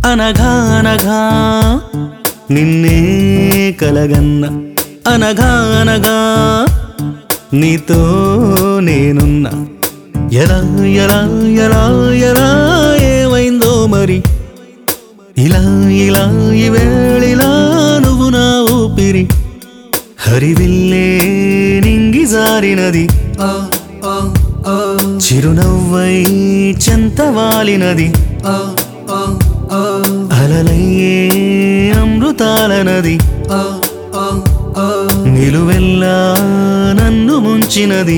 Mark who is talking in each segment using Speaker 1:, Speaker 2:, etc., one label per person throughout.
Speaker 1: అనఘా అనఘా నిన్నే కలగన్న అనఘా అనఘా నీతో నేనున్నా ఎలా ఎలా ఎలా ఎలా ఏమైందో మరి ఇలా ఇలా ఈ వేళిలా నువ్వు నా ఊపిరి హరివిల్లే నింగి జారినది చిరునవ్వై చెంతవాలినది అలలయ్యే అమృతాల నది నిలువెల్లా నన్ను ముంచినది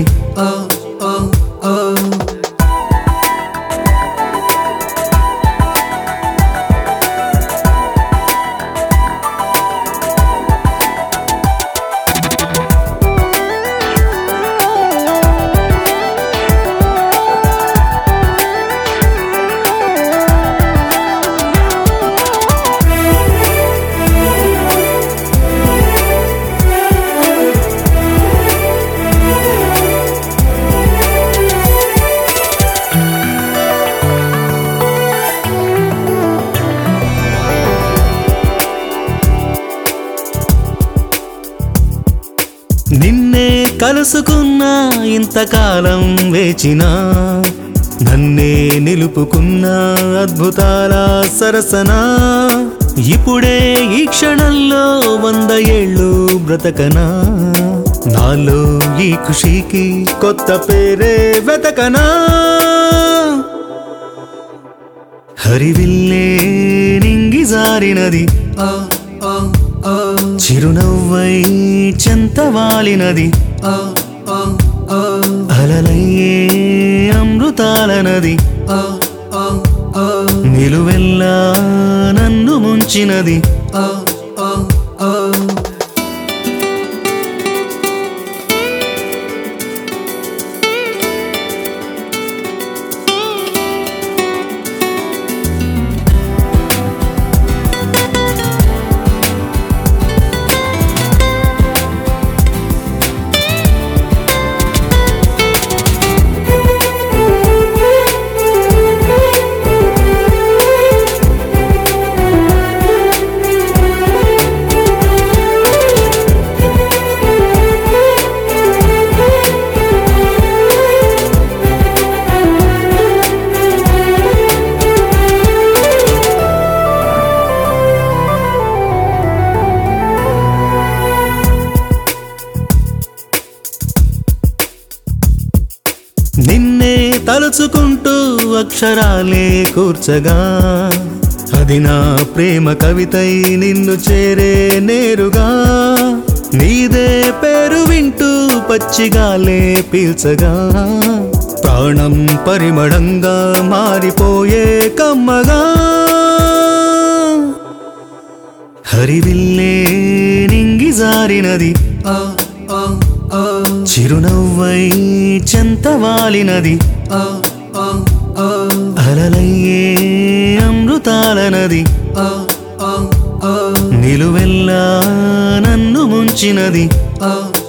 Speaker 1: నిన్నే కలుసుకున్నా ఇంతకాలం వేచినా నన్నే నిలుపుకున్న అద్భుతాల సరసనా ఇప్పుడే ఈ క్షణంలో వంద ఏళ్ళు బ్రతకనా నాలో ఈ ఖుషీకి కొత్త పేరే వెతకనా హరివిల్లే నింగి జారినది చిరునవ్వై చెంతవాలినది అలలయ్యే అమృతాల నది నిలువెల్లా నన్ను ముంచినది నిన్నే తలుచుకుంటూ అక్షరాలే కూర్చగా అది నా ప్రేమ కవితై నిన్ను చేరే నేరుగా నీదే పేరు వింటూ పచ్చిగాలే పీల్చగా ప్రాణం పరిమళంగా మారిపోయే కమ్మగా హరివిల్లే నింగి జారినది చిరునవ్వై చెంతవాలినది అలలయ్యే అమృతాల నది నిలువెల్లా నన్ను ముంచినది